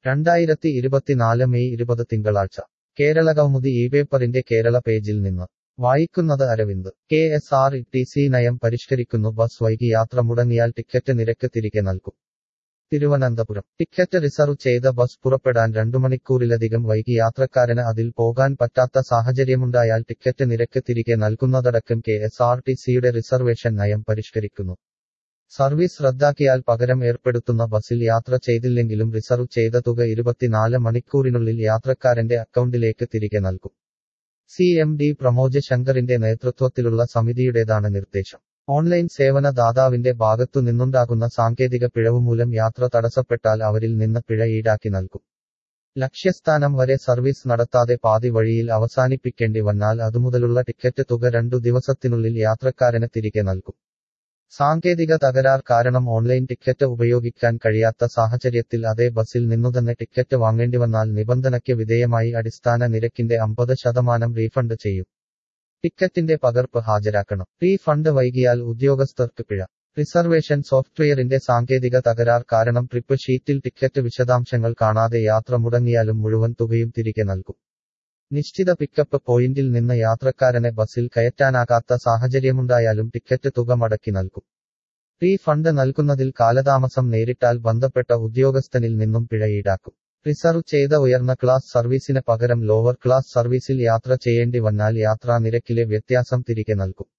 രണ്ടായിരത്തി ഇരുപത്തിനാല് മെയ് ഇരുപത് തിങ്കളാഴ്ച കേരള കൗമുദി ഈ പേപ്പറിന്റെ കേരള പേജിൽ നിന്ന് വായിക്കുന്നത് Aravind K S R T C നയം പരിഷ്കരിക്കുന്നു ബസ് വൈകി യാത്ര മുടങ്ങിയാൽ ടിക്കറ്റ് നിരക്ക് തിരികെ നൽകും തിരുവനന്തപുരം ടിക്കറ്റ് റിസർവ് ചെയ്ത ബസ് പുറപ്പെടാൻ രണ്ടു മണിക്കൂറിലധികം വൈകി യാത്രക്കാരന് അതിൽ പോകാൻ പറ്റാത്ത സാഹചര്യമുണ്ടായാൽ ടിക്കറ്റ് നിരക്ക് തിരികെ നൽകുന്നതടക്കം കെ എസ് ആർ ടി സിയുടെ റിസർവേഷൻ നയം പരിഷ്കരിക്കുന്നു സർവീസ് റദ്ദാക്കിയാൽ പകരം ഏർപ്പെടുത്തുന്ന ബസിൽ യാത്ര ചെയ്തില്ലെങ്കിലും റിസർവ് ചെയ്ത തുക ഇരുപത്തിനാല് മണിക്കൂറിനുള്ളിൽ യാത്രക്കാരന്റെ അക്കൗണ്ടിലേക്ക് തിരികെ നൽകും സി എം ഡി പ്രമോജ് ശങ്കറിന്റെ നേതൃത്വത്തിലുള്ള സമിതിയുടേതാണ് നിർദ്ദേശം ഓൺലൈൻ സേവന ദാതാവിന്റെ ഭാഗത്തു നിന്നുണ്ടാകുന്ന സാങ്കേതിക പിഴവ് മൂലം യാത്ര തടസ്സപ്പെട്ടാൽ അവരിൽ നിന്ന് പിഴ ഈടാക്കി നൽകും ലക്ഷ്യസ്ഥാനം വരെ സർവീസ് നടത്താതെ പാതി വഴിയിൽ അവസാനിപ്പിക്കേണ്ടി വന്നാൽ അതുമുതലുള്ള ടിക്കറ്റ് തുക രണ്ടു ദിവസത്തിനുള്ളിൽ യാത്രക്കാരന് തിരികെ നൽകും സാങ്കേതിക തകരാർ കാരണം ഓൺലൈൻ ടിക്കറ്റ് ഉപയോഗിക്കാൻ കഴിയാത്ത സാഹചര്യത്തിൽ അതേ ബസ്സിൽ നിന്നുതന്നെ ടിക്കറ്റ് വാങ്ങേണ്ടിവന്നാൽ നിബന്ധനയ്ക്ക് വിധേയമായി അടിസ്ഥാന നിരക്കിന്റെ അമ്പത് ശതമാനം റീഫണ്ട് ചെയ്യും ടിക്കറ്റിന്റെ പകർപ്പ് ഹാജരാക്കണം റീഫണ്ട് വൈകിയാൽ ഉദ്യോഗസ്ഥർക്ക് പിഴ റിസർവേഷൻ സോഫ്റ്റ്വെയറിന്റെ സാങ്കേതിക തകരാർ കാരണം ട്രിപ്പ് ഷീറ്റിൽ ടിക്കറ്റ് വിശദാംശങ്ങൾ കാണാതെ യാത്ര മുടങ്ങിയാലും മുഴുവൻ തുകയും തിരികെ നൽകും നിശ്ചിത പിക്കപ്പ് പോയിന്റിൽ നിന്ന് യാത്രക്കാരനെ ബസ്സിൽ കയറ്റാനാകാത്ത സാഹചര്യമുണ്ടായാലും ടിക്കറ്റ് തുക മടക്കി നൽകും റീഫണ്ട് നൽകുന്നതിൽ കാലതാമസം നേരിട്ടാൽ ബന്ധപ്പെട്ട ഉദ്യോഗസ്ഥനിൽ നിന്നും പിഴ ഈടാക്കും റിസർവ് ചെയ്ത ഉയർന്ന ക്ലാസ് സർവീസിന് പകരം ലോവർ ക്ലാസ് സർവീസിൽ യാത്ര ചെയ്യേണ്ടി വന്നാൽ യാത്രാ നിരക്കിലെ വ്യത്യാസം തിരികെ നൽകും